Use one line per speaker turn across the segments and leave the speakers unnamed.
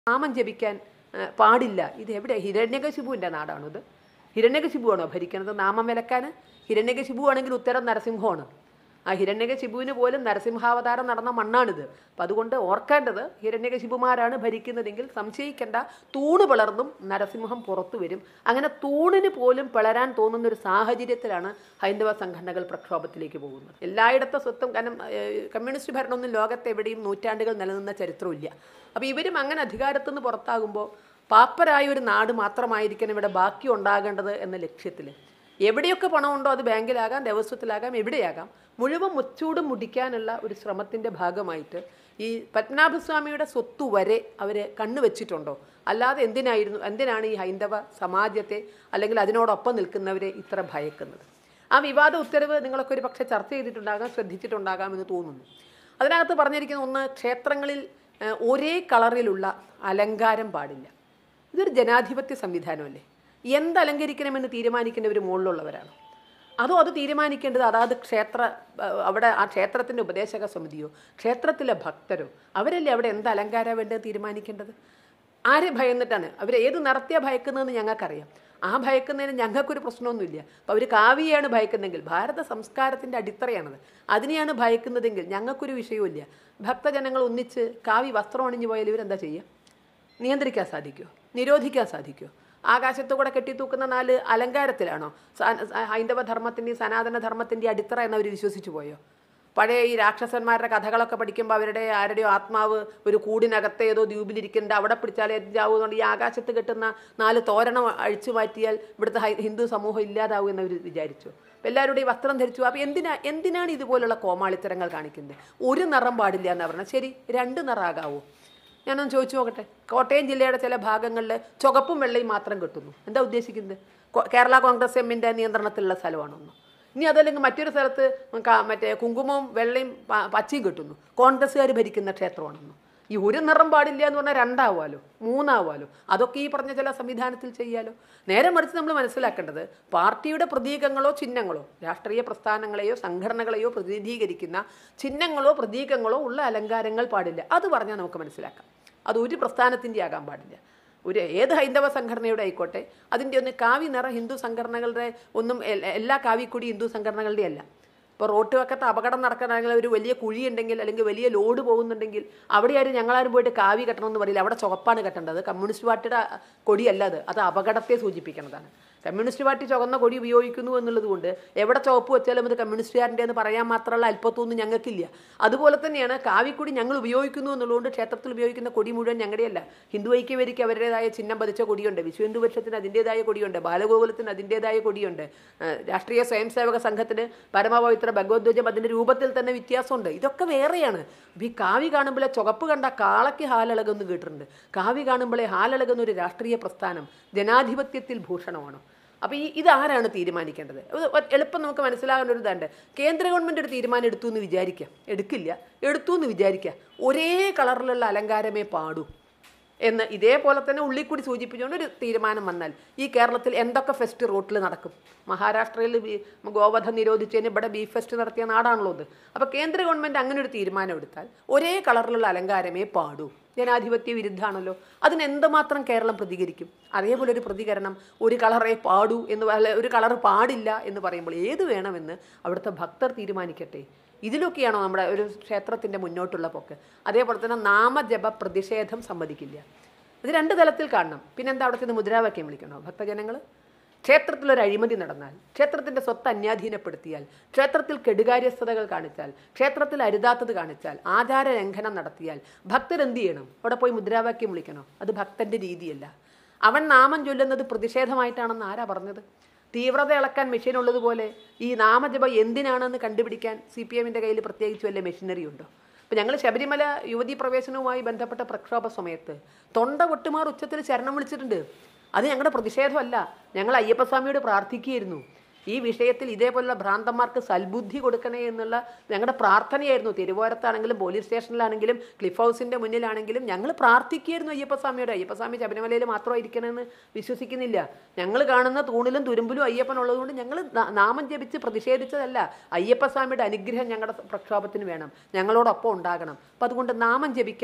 നാമം ജപിക്കാൻ ആ, പാടില്ല ഇത് എവിടെ ഹിരണ്യകശിപുവിൻ്റെ നാടാണോ ഇത് ഹിരണ്യകശിപുവാണോ ഭരിക്കുന്നത് നാമം വിലക്കാൻ ഹിരണ്യകശിപു ആണെങ്കിൽ ഉത്തരം നരസിംഹമാണ് ആ ഹിരണ്യകശിപുവിന് പോലും നരസിംഹാവതാരം നടന്ന മണ്ണാണിത് അപ്പം അതുകൊണ്ട് ഓർക്കേണ്ടത് ഹിരണ്യകശിപുമാരാണ് ഭരിക്കുന്നതെങ്കിൽ സംശയിക്കേണ്ട തൂണ് പിളർന്നും നരസിംഹം പുറത്തു വരും അങ്ങനെ തൂണിന് പോലും പിളരാൻ തോന്നുന്ന ഒരു സാഹചര്യത്തിലാണ് ഹൈന്ദവ സംഘടനകൾ പ്രക്ഷോഭത്തിലേക്ക് പോകുന്നത് എല്ലായിടത്തെ സ്വത്തും കാരണം ഏഹ്, കമ്മ്യൂണിസ്റ്റ് ഭരണമൊന്നും ലോകത്ത് എവിടെയും നൂറ്റാണ്ടുകൾ നിലനിന്ന ചരിത്രമില്ല അപ്പോൾ ഇവരും അങ്ങനെ അധികാരത്തിൽ നിന്ന് പുറത്താകുമ്പോൾ പാപ്പരായ ഒരു നാട് മാത്രമായിരിക്കണം ഇവിടെ ബാക്കി ഉണ്ടാകേണ്ടത് എന്ന ലക്ഷ്യത്തിൽ എവിടെയൊക്കെ പണമുണ്ടോ അത് ബാങ്കിലാകാം ദേവസ്വത്തിലാകാം എവിടെയാകാം മുഴുവൻ മുച്ചൂടും മുടിക്കാനുള്ള ഒരു ശ്രമത്തിൻ്റെ ഭാഗമായിട്ട് ഈ പത്മനാഭസ്വാമിയുടെ സ്വത്ത് വരെ അവർ കണ്ണുവച്ചിട്ടുണ്ടോ അല്ലാതെ എന്തിനായിരുന്നു എന്തിനാണ് ഈ ഹൈന്ദവ സമാജത്തെ അല്ലെങ്കിൽ അതിനോടൊപ്പം നിൽക്കുന്നവരെ ഇത്ര ഭയക്കുന്നത് ആ വിവാദ ഉത്തരവ് നിങ്ങളൊക്കെ ഒരു പക്ഷേ ചർച്ച ചെയ്തിട്ടുണ്ടാകാം ശ്രദ്ധിച്ചിട്ടുണ്ടാകാം എന്ന് തോന്നുന്നു അതിനകത്ത് പറഞ്ഞിരിക്കുന്ന ഒന്ന് ക്ഷേത്രങ്ങളിൽ ഏഹ്, ഒരേ കളറിലുള്ള അലങ്കാരം പാടില്ല ഇതൊരു ജനാധിപത്യ സംവിധാനമല്ലേ എന്ത് അലങ്കരിക്കണമെന്ന് തീരുമാനിക്കേണ്ടവർ മുകളിലുള്ളവരാണ് അതോ അത് തീരുമാനിക്കേണ്ടത് അതാത് ക്ഷേത്ര അഹ് അവിടെ ആ ക്ഷേത്രത്തിൻ്റെ ഉപദേശക സമിതിയോ ക്ഷേത്രത്തിലെ ഭക്തരോ അവരല്ലേ അവിടെ എന്ത് അലങ്കാരം വേണ്ടത് തീരുമാനിക്കേണ്ടത് ആരെ ഭയന്നിട്ടാണ് അവർ ഏത് നിറത്തിയ ഭയക്കുന്നതെന്ന് ഞങ്ങൾക്കറിയാം ആ ഭയക്കുന്നതിന് ഞങ്ങൾക്കൊരു പ്രശ്നമൊന്നുമില്ല അപ്പോൾ അവർ കാവ്യയാണ് ഭയക്കുന്നതെങ്കിൽ ഭാരത സംസ്കാരത്തിൻ്റെ അടിത്തറയാണത് അതിനെയാണ് ഭയക്കുന്നതെങ്കിൽ ഞങ്ങൾക്കൊരു വിഷയവുമില്ല ഭക്തജനങ്ങൾ ഒന്നിച്ച് കാവ്യ വസ്ത്രം അണിഞ്ഞു പോയാൽ ഇവരെന്താ ചെയ്യുക നിയന്ത്രിക്കാൻ സാധിക്കുമോ നിരോധിക്കാൻ സാധിക്കുമോ ആകാശത്തു കൂടെ കെട്ടിത്തൂക്കുന്ന നാല് അലങ്കാരത്തിലാണോ സ- സ- ഹൈന്ദവ ധർമ്മത്തിൻ്റെയും സനാതന ധർമ്മത്തിൻ്റെയും അടിത്തറ എന്നവർ വിശ്വസിച്ചു പോയോ പഴയ ഈ രാക്ഷസന്മാരുടെ കഥകളൊക്കെ പഠിക്കുമ്പോൾ അവരുടെ ആരുടെയോ ആത്മാവ് ഒരു കൂടിനകത്തെ ഏതോ ദ്വീപിലിരിക്കുന്നുണ്ട് അവിടെ പിടിച്ചാൽ എരിഞ്ഞാവുന്നുണ്ട് ഈ ആകാശത്ത് കെട്ടുന്ന നാല് തോരണം അഴിച്ചു മാറ്റിയാൽ ഇവിടുത്തെ ഹൈ- ഹിന്ദു സമൂഹം ഇല്ലാതാവും എന്നവർ വിചാരിച്ചു അപ്പോൾ എല്ലാവരുടെയും വസ്ത്രം ധരിച്ചു അപ്പോൾ എന്തിനാ എന്തിനാണ് ഇതുപോലുള്ള കോമാളിത്തരങ്ങൾ കാണിക്കുന്നത് ഒരു നിറം പാടില്ല എന്ന് പറഞ്ഞാൽ ശരി രണ്ട് നിറമാകാവോ ഞാനൊന്ന് ചോദിച്ചു നോക്കട്ടെ കോട്ടയം ജില്ലയുടെ ചില ഭാഗങ്ങളിൽ ചുവപ്പും വെള്ളയും മാത്രം കിട്ടുന്നു എന്താ ഉദ്ദേശിക്കുന്നത് കോ- കേരള കോൺഗ്രസ് എമ്മിൻ്റെ നിയന്ത്രണത്തിലുള്ള സ്ഥലമാണൊന്നും ഇനി അതല്ലെങ്കിൽ മറ്റൊരു സ്ഥലത്ത് ക- മറ്റേ കുങ്കുമവും വെള്ളയും പ- പച്ചയും കിട്ടുന്നു കോൺഗ്രസ്സുകാർ ഭരിക്കുന്ന ക്ഷേത്രമാണെന്നു ഈ ഒരു നിറം പാടില്ല എന്ന് പറഞ്ഞാൽ രണ്ടാവാലോ മൂന്നാവാലോ അതൊക്കെ ഈ പറഞ്ഞ ചില സംവിധാനത്തിൽ ചെയ്യാലോ നേരെ മറിച്ച് നമ്മൾ മനസ്സിലാക്കേണ്ടത് പാർട്ടിയുടെ പ്രതീകങ്ങളോ ചിഹ്നങ്ങളോ രാഷ്ട്രീയ പ്രസ്ഥാനങ്ങളെയോ സംഘടനകളെയോ പ്രതിനിധീകരിക്കുന്ന ചിഹ്നങ്ങളോ പ്രതീകങ്ങളോ ഉള്ള അലങ്കാരങ്ങൾ പാടില്ല അത് പറഞ്ഞാൽ നമുക്ക് മനസ്സിലാക്കാം അത് ഒരു പ്രസ്ഥാനത്തിൻ്റെ ആകാൻ പാടില്ല ഒരു ഏത് ഹൈന്ദവ സംഘടനയുടെ ആയിക്കോട്ടെ അതിൻ്റെ ഒന്ന് കാവി നിറ ഹിന്ദു സംഘടനകളുടെ ഒന്നും എൽ- എല്ലാ കാവിക്കൂടി ഹിന്ദു സംഘടനകളുടെ അല്ല ഇപ്പോൾ റോട്ട് വക്കത്ത് അപകടം നടക്കണമെങ്കിൽ ഒരു വലിയ കുഴി ഉണ്ടെങ്കിൽ അല്ലെങ്കിൽ വലിയ ലോഡ് പോകുന്നുണ്ടെങ്കിൽ അവിടെ ആരും ഞങ്ങളാരും പോയിട്ട് കാവി കെട്ടണമെന്ന് പറയില്ല അവിടെ ചുവപ്പാണ് കെട്ടേണ്ടത് കമ്മ്യൂണിസ്റ്റ് പാർട്ടിയുടെ കൊടിയല്ല അത് അത് അപകടത്തെ സൂചിപ്പിക്കുന്നതാണ് കമ്മ്യൂണിസ്റ്റ് പാർട്ടി ചുവന്ന കൊടി ഉപയോഗിക്കുന്നു എന്നുള്ളത് കൊണ്ട് എവിടെ ചുവപ്പ് വെച്ചാലും അത് കമ്മ്യൂണിസ്റ്റുകാരൻ്റെ എന്ന് പറയാൻ മാത്രമുള്ള അല്പത്തൊന്നും ഞങ്ങൾക്കില്ല അതുപോലെ തന്നെയാണ് കാവിക്കൊടി ഞങ്ങൾ ഉപയോഗിക്കുന്നു എന്നുള്ളതുകൊണ്ട് ക്ഷേത്രത്തിൽ ഉപയോഗിക്കുന്ന കൊടി മുഴുവൻ ഞങ്ങളുടെയല്ല ഹിന്ദു ഐക്യവേദിക്ക് അവരുടേതായ ചിഹ്നം പതിച്ച കൊടിയുണ്ട് വിശ്വ ഹിന്ദു പക്ഷത്തിന് അതിൻ്റേതായ കൊടിയുണ്ട് ബാലഗോകുലത്തിന് അതിൻ്റേതായ കൊടിയുണ്ട് ഏഹ് രാഷ്ട്രീയ സ്വയം സേവക സംഘത്തിന് പരമപവിത്ര ഭഗവത്വജം അതിൻ്റെ രൂപത്തിൽ തന്നെ വ്യത്യാസമുണ്ട് ഇതൊക്കെ വേറെയാണ് ഇപ്പം ഈ കാവി കാണുമ്പോഴേ ചുവപ്പ് കണ്ട കാളയ്ക്ക് ഹാലളകുന്നു കേട്ടിട്ടുണ്ട് കാവി കാണുമ്പോഴേ ഹാലളകുന്ന ഒരു രാഷ്ട്രീയ പ്രസ്ഥാനം ജനാധിപത്യത്തിൽ ഭൂഷണമാണ് അപ്പോൾ ഈ ഇതാരാണ് തീരുമാനിക്കേണ്ടത് ഇത് ഒ- എളുപ്പം നമുക്ക് മനസ്സിലാകുന്ന ഒരു ഇതുണ്ട് കേന്ദ്ര ഗവൺമെൻറ് ഒരു തീരുമാനം എടുത്തു എന്ന് വിചാരിക്കാം എടുക്കില്ല എടുത്തു എന്ന് വിചാരിക്കുക ഒരേ കളറിലുള്ള അലങ്കാരമേ പാടൂ എന്ന് ഇതേപോലെ തന്നെ ഉള്ളിൽ കൂടി സൂചിപ്പിച്ചുകൊണ്ട് ഒരു തീരുമാനം വന്നാൽ ഈ കേരളത്തിൽ എന്തൊക്കെ ഫെസ്റ്റ് റോട്ടിൽ നടക്കും മഹാരാഷ്ട്രയിൽ ബി- ഗോവധം നിരോധിച്ചതിന് ഇവിടെ ബീഫ് ഫെസ്റ്റ് നടത്തിയ നാടാണല്ലോ ഇത് അപ്പോൾ കേന്ദ്ര ഗവൺമെൻറ് അങ്ങനെ ഒരു തീരുമാനം എടുത്താൽ ഒരേ കളറിലുള്ള അലങ്കാരമേ പാടൂ ജനാധിപത്യ വിരുദ്ധാണല്ലോ അതിന് എന്തുമാത്രം കേരളം പ്രതികരിക്കും അതേപോലെ ഒരു പ്രതികരണം ഒരു കളറേ പാടൂ എന്ന് പറ- ഒരു കളർ പാടില്ല എന്ന് പറയുമ്പോൾ ഏത് വേണമെന്ന് അവിടുത്തെ ഭക്തർ തീരുമാനിക്കട്ടെ ഇതിലൊക്കെയാണോ നമ്മുടെ ഒരു ക്ഷേത്രത്തിൻ്റെ മുന്നോട്ടുള്ള പോക്ക് അതേപോലെ തന്നെ നാമജപ പ്രതിഷേധം സമ്മതിക്കില്ല ഇത് രണ്ട് തലത്തിൽ കാണണം പിന്നെന്താ അവിടെ ചെന്ന് മുദ്രാവാക്യം വിളിക്കണോ ഭക്തജനങ്ങൾ ക്ഷേത്രത്തിൽ ഒരു അഴിമതി നടന്നാൽ ക്ഷേത്രത്തിൻ്റെ സ്വത്ത് അന്യാധീനപ്പെടുത്തിയാൽ ക്ഷേത്രത്തിൽ കെടുകാര്യസ്ഥതകൾ കാണിച്ചാൽ ക്ഷേത്രത്തിൽ അരുതാത്തത് കാണിച്ചാൽ ആചാര ലംഘനം നടത്തിയാൽ ഭക്തരെന്ത് ചെയ്യണം അവിടെ പോയി മുദ്രാവാക്യം വിളിക്കണോ അത് ഭക്തൻ്റെ രീതിയല്ല അവൻ നാമം ചൊല്ലുന്നത് പ്രതിഷേധമായിട്ടാണെന്ന് ആരാ പറഞ്ഞത് തീവ്രത ഇളക്കാൻ മെഷീൻ ഉള്ളതുപോലെ ഈ നാമജപം എന്തിനാണെന്ന് കണ്ടുപിടിക്കാൻ സി പി എമ്മിൻ്റെ കയ്യിൽ പ്രത്യേകിച്ച് വല്ല മെഷീനറി ഉണ്ടോ ഇപ്പം ഞങ്ങൾ ശബരിമല യുവതീ പ്രവേശനവുമായി ബന്ധപ്പെട്ട പ്രക്ഷോഭ സമയത്ത് തൊണ്ട പൊട്ടുമാർ ഉച്ചത്തിൽ ശരണം വിളിച്ചിട്ടുണ്ട് അത് ഞങ്ങളുടെ പ്രതിഷേധമല്ല ഞങ്ങൾ അയ്യപ്പസ്വാമിയോട് പ്രാർത്ഥിക്കുകയായിരുന്നു ഈ വിഷയത്തിൽ ഇതേപോലുള്ള ഭ്രാന്തന്മാർക്ക് സൽബുദ്ധി കൊടുക്കണേ എന്നുള്ള ഞങ്ങളുടെ പ്രാർത്ഥനയായിരുന്നു തിരുവോരത്താണെങ്കിലും പോലീസ് സ്റ്റേഷനിലാണെങ്കിലും ക്ലിഫ് ഹൗസിൻ്റെ മുന്നിലാണെങ്കിലും ഞങ്ങൾ പ്രാർത്ഥിക്കുകയായിരുന്നു അയ്യപ്പസ്വാമിയോട് അയ്യപ്പസ്വാമി ശബരിമലയിൽ മാത്രമായിരിക്കണമെന്ന് വിശ്വസിക്കുന്നില്ല ഞങ്ങൾ കാണുന്ന തൂണിലും തുരുമ്പിലും അയ്യപ്പൻ ഉള്ളതുകൊണ്ട് ഞങ്ങൾ നാ- നാമം ജപിച്ച് പ്രതിഷേധിച്ചതല്ല അയ്യപ്പസ്വാമിയുടെ അനുഗ്രഹം ഞങ്ങളുടെ പ്രക്ഷോഭത്തിന് വേണം ഞങ്ങളോടൊപ്പം ഉണ്ടാകണം അപ്പം അതുകൊണ്ട് നാമം ജപിക്കാൻ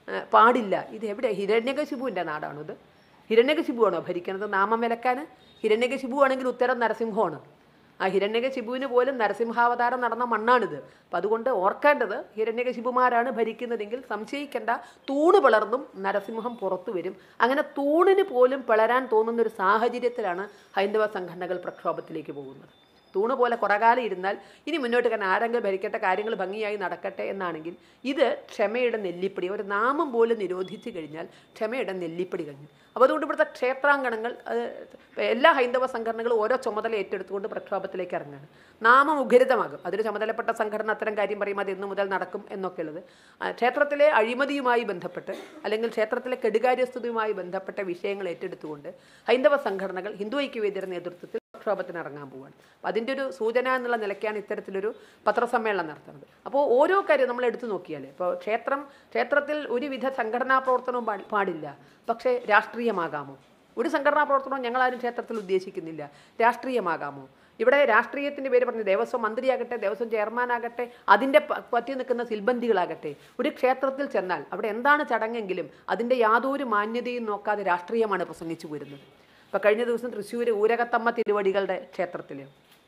ഏ, പാടില്ല ഇത് എവിടെ ഹിരണ്യകശിപുവിൻ്റെ നാടാണിത് ഹിരണ്യകശിപുവാണോ ഭരിക്കുന്നത് നാമം വിലക്കാൻ ഹിരണ്യകശിപു ആണെങ്കിൽ ഉത്തരം നരസിംഹമാണ് ആ ഹിരണ്യകശിപുവിന് പോലും നരസിംഹാവതാരം നടന്ന മണ്ണാണിത് അപ്പം അതുകൊണ്ട് ഓർക്കേണ്ടത് ഹിരണ്യകശിപുമാരാണ് ഭരിക്കുന്നതെങ്കിൽ സംശയിക്കേണ്ട തൂണ് പിളർന്നും നരസിംഹം പുറത്തു വരും അങ്ങനെ തൂണിന് പോലും പിളരാൻ തോന്നുന്ന ഒരു സാഹചര്യത്തിലാണ് ഹൈന്ദവ സംഘടനകൾ പ്രക്ഷോഭത്തിലേക്ക് പോകുന്നത് തൂണ് പോലെ കുറകാലം ഇരുന്നാൽ ഇനി മുന്നോട്ട് കാരണം ആരെങ്കിലും ഭരിക്കട്ടെ കാര്യങ്ങൾ ഭംഗിയായി നടക്കട്ടെ എന്നാണെങ്കിൽ ഇത് ക്ഷമയുടെ നെല്ലിപ്പടി ഒരു നാമം പോലും നിരോധിച്ചു കഴിഞ്ഞാൽ ക്ഷമയുടെ നെല്ലിപ്പടി കഴിഞ്ഞു അപ്പോൾ അതുകൊണ്ട് ഇവിടുത്തെ ക്ഷേത്രാങ്കണങ്ങൾ അത് എല്ലാ ഹൈന്ദവ സംഘടനകളും ഓരോ ചുമതല ഏറ്റെടുത്തുകൊണ്ട് പ്രക്ഷോഭത്തിലേക്ക് ഇറങ്ങുകയാണ് നാമം ഉഖരിതമാകും അതിന് ചുമതലപ്പെട്ട സംഘടന അത്തരം കാര്യം പറയും അത് ഇന്നു മുതൽ നടക്കും എന്നൊക്കെയുള്ളത് ആ, ക്ഷേത്രത്തിലെ അഴിമതിയുമായി ബന്ധപ്പെട്ട് അല്ലെങ്കിൽ ക്ഷേത്രത്തിലെ കെടുകാര്യസ്ഥതയുമായി ബന്ധപ്പെട്ട വിഷയങ്ങൾ ഏറ്റെടുത്തുകൊണ്ട് ഹൈന്ദവ സംഘടനകൾ ഹിന്ദു ഐക്യവേദിയുടെ നേതൃത്വത്തിൽ പ്രക്ഷോഭത്തിന് ഇറങ്ങാൻ പോവുകയാണ് അപ്പോൾ അതിൻ്റെ ഒരു സൂചന എന്നുള്ള നിലയ്ക്കാണ് ഇത്തരത്തിലൊരു പത്രസമ്മേളനം നടത്തുന്നത് അപ്പോൾ ഓരോ കാര്യം നമ്മൾ എടുത്തു നോക്കിയാൽ ഇപ്പോൾ ക്ഷേത്രം ക്ഷേത്രത്തിൽ ഒരുവിധ സംഘടനാ പ്രവർത്തനവും പാടി- പാടില്ല പക്ഷേ രാഷ്ട്രീയമാകാമോ ഒരു സംഘടനാ പ്രവർത്തനവും ഞങ്ങളാരും ക്ഷേത്രത്തിൽ ഉദ്ദേശിക്കുന്നില്ല രാഷ്ട്രീയമാകാമോ ഇവിടെ രാഷ്ട്രീയത്തിൻ്റെ പേര് പറഞ്ഞ് ദേവസ്വം മന്ത്രിയാകട്ടെ ദേവസ്വം ചെയർമാനാകട്ടെ അതിൻ്റെ പ- പറ്റി നിൽക്കുന്ന സിൽബന്ധികളാകട്ടെ ഒരു ക്ഷേത്രത്തിൽ ചെന്നാൽ അവിടെ എന്താണ് ചടങ്ങെങ്കിലും അതിൻ്റെ യാതൊരു മാന്യതയും നോക്കാതെ രാഷ്ട്രീയമാണ് പ്രസംഗിച്ചു വരുന്നത് ഇപ്പോൾ കഴിഞ്ഞ ദിവസം തൃശ്ശൂർ ഊരകത്തമ്മ തിരുവടികളുടെ ക്ഷേത്രത്തിൽ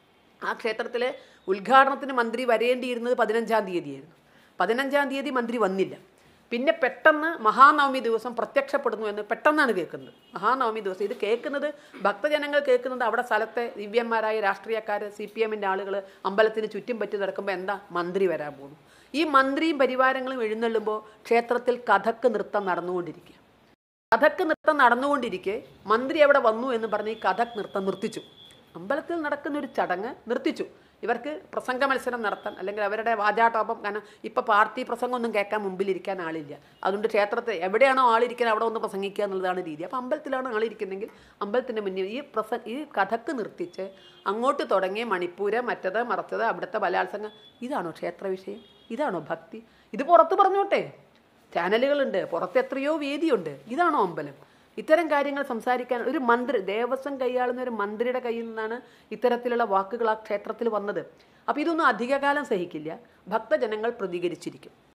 ആ ക്ഷേത്രത്തിൽ ഉദ്ഘാടനത്തിന് മന്ത്രി വരേണ്ടിയിരുന്നത് പതിനഞ്ചാം തീയതിയായിരുന്നു പതിനഞ്ചാം തീയതി മന്ത്രി വന്നില്ല പിന്നെ പെട്ടെന്ന് മഹാനവമി ദിവസം പ്രത്യക്ഷപ്പെടുന്നു എന്ന് പെട്ടെന്നാണ് കേൾക്കുന്നത് മഹാനവമി ദിവസം ഇത് കേൾക്കുന്നത് ഭക്തജനങ്ങൾ കേൾക്കുന്നത് അവിടെ സ്ഥലത്തെ ദിവ്യന്മാരായ രാഷ്ട്രീയക്കാർ സി പി എമ്മിൻ്റെ ആളുകൾ അമ്പലത്തിന് ചുറ്റും പറ്റി നടക്കുമ്പോൾ എന്താ മന്ത്രി വരാൻ പോകുന്നു ഈ മന്ത്രിയും പരിവാരങ്ങളും എഴുന്നള്ളുമ്പോൾ ക്ഷേത്രത്തിൽ കഥക്ക് നൃത്തം നടന്നുകൊണ്ടിരിക്കുക കഥക്ക് നൃത്തം നടന്നുകൊണ്ടിരിക്കെ മന്ത്രി അവിടെ വന്നു എന്ന് പറഞ്ഞ് ഈ കഥക് നൃത്തം നിർത്തിച്ചു അമ്പലത്തിൽ നടക്കുന്ന ഒരു ചടങ്ങ് നിർത്തിച്ചു ഇവർക്ക് പ്രസംഗ മത്സരം നടത്താൻ അല്ലെങ്കിൽ അവരുടെ വാചാടോപം കാരണം ഇപ്പം പാർട്ടി പ്രസംഗമൊന്നും കേൾക്കാൻ മുമ്പിലിരിക്കാൻ ആളില്ല അതുകൊണ്ട് ക്ഷേത്രത്തിൽ എവിടെയാണോ ആളിരിക്കുന്നത് അവിടെ ഒന്ന് പ്രസംഗിക്കുക എന്നുള്ളതാണ് രീതി അപ്പോൾ അമ്പലത്തിലാണ് ആളിരിക്കുന്നെങ്കിൽ അമ്പലത്തിൻ്റെ മുന്നിൽ ഈ പ്രസ ഈ കഥക്ക് നിർത്തിച്ച് അങ്ങോട്ട് തുടങ്ങിയ മണിപ്പൂര് മറ്റത് മറച്ചത് അവിടുത്തെ ബലാത്സംഗം ഇതാണോ ക്ഷേത്ര വിഷയം ഇതാണോ ഭക്തി ഇത് പുറത്ത് പറഞ്ഞോട്ടെ ചാനലുകളുണ്ട് പുറത്ത് എത്രയോ വേദിയുണ്ട് ഇതാണോ അമ്പലം ഇത്തരം കാര്യങ്ങൾ സംസാരിക്കാൻ ഒരു മന്ത്രി ദേവസ്വം കൈയാളുന്ന ഒരു മന്ത്രിയുടെ കയ്യിൽ നിന്നാണ് ഇത്തരത്തിലുള്ള വാക്കുകൾ ആ ക്ഷേത്രത്തിൽ വന്നത് അപ്പോൾ ഇതൊന്നും അധികകാലം സഹിക്കില്ല ഭക്തജനങ്ങൾ പ്രതികരിച്ചിരിക്കും